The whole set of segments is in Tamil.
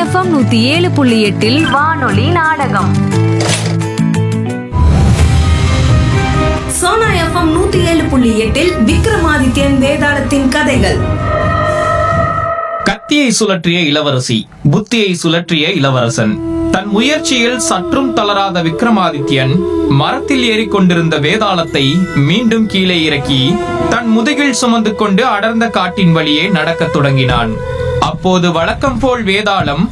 எஃப்எம் நூத்தி ஏழு புள்ளி எட்டில் வானொலி நாடகம் சோனா எஃப்எம் நூத்தி ஏழு புள்ளி எட்டில் விக்ரமாதித்யன் வேதாளத்தின் கதைகள் கத்தியை சுழற்றிய இளவரசி புத்தியை சுழற்றிய இளவரசன் தன் முயற்சியில் சற்றும் தளராத விக்ரமாதித்யன் மரத்தில் ஏறிக்கொண்டிருந்த வேதாளத்தை மீண்டும் கீழே இறக்கி தன் முதுகில் சுமந்து கொண்டு அடர்ந்த காட்டின் வழியே நடக்கத் தொடங்கினான் அப்போது வழக்கம் போல் வேதாளம்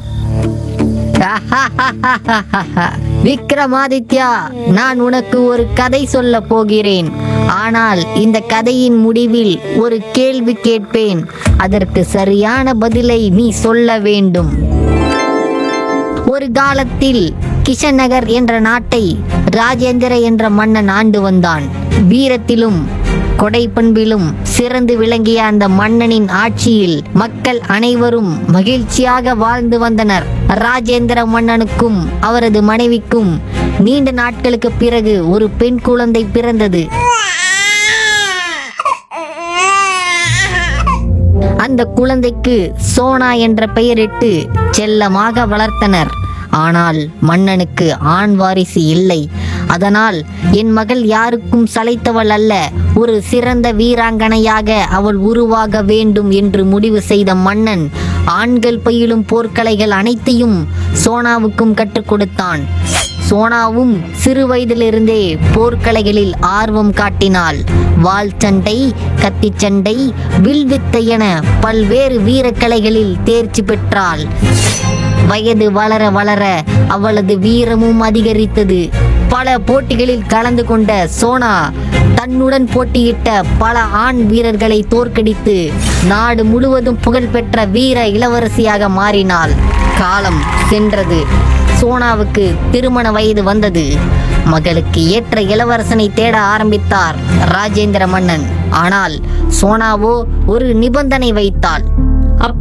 விக்ரமாதித்யா நான் உனக்கு ஒரு கதை சொல்ல போகிறேன் ஆனால் இந்த கதையின் முடிவில் ஒரு கேள்வி கேட்பேன் அதற்கு சரியான பதிலை நீ சொல்ல வேண்டும் ஒரு காலத்தில் கிஷநகர் என்ற நாட்டை ராஜேந்திர என்ற மன்னன் ஆண்டு வந்தான் வீரத்திலும் கொடைப்பண்பிலும் சிறந்து விளங்கிய அந்த மன்னனின் ஆட்சியில் மக்கள் அனைவரும் மகிழ்ச்சியாக வாழ்ந்து வந்தனர் ராஜேந்திர மன்னனுக்கும் அவரது மனைவிக்கும் நீண்ட நாட்களுக்கு பிறகு ஒரு பெண் குழந்தை பிறந்தது அந்த குழந்தைக்கு சோனா என்ற பெயரிட்டு செல்லமாக வளர்த்தனர் ஆனால் மன்னனுக்கு ஆண் வாரிசு இல்லை அதனால் என் மகள் யாருக்கும் சளைத்தவள் அல்ல ஒரு சிறந்த வீராங்கனையாக அவள் உருவாக வேண்டும் என்று முடிவு செய்த மன்னன் ஆண்கள் பயிலும் போர்க்கலைகள் அனைத்தையும் சோனாவுக்கும் கற்றுக் கொடுத்தான் சோனாவும் சிறு வயதிலிருந்தே போர்க்கலைகளில் ஆர்வம் காட்டினாள் வாள் சண்டை கத்திச் சண்டை வில்வித்தை என பல்வேறு வீரக்கலைகளில் தேர்ச்சி பெற்றாள் வயது வளர வளர அவளது வீரமும் அதிகரித்தது பல போட்டிகளில் கலந்து கொண்ட சோனா தன்னுடன் போட்டியிட்ட பல ஆண் வீரர்களை தோற்கடித்து நாடு முழுவதும் புகழ்பெற்ற வீர இளவரசியாக மாறினாள் காலம் சென்றது சோனாவுக்கு திருமண வயது வந்தது மகளுக்கு ஏற்ற இளவரசனை தேட ஆரம்பித்தார் ராஜேந்திர மன்னன் ஆனால் சோனாவோ ஒரு நிபந்தனை வைத்தாள்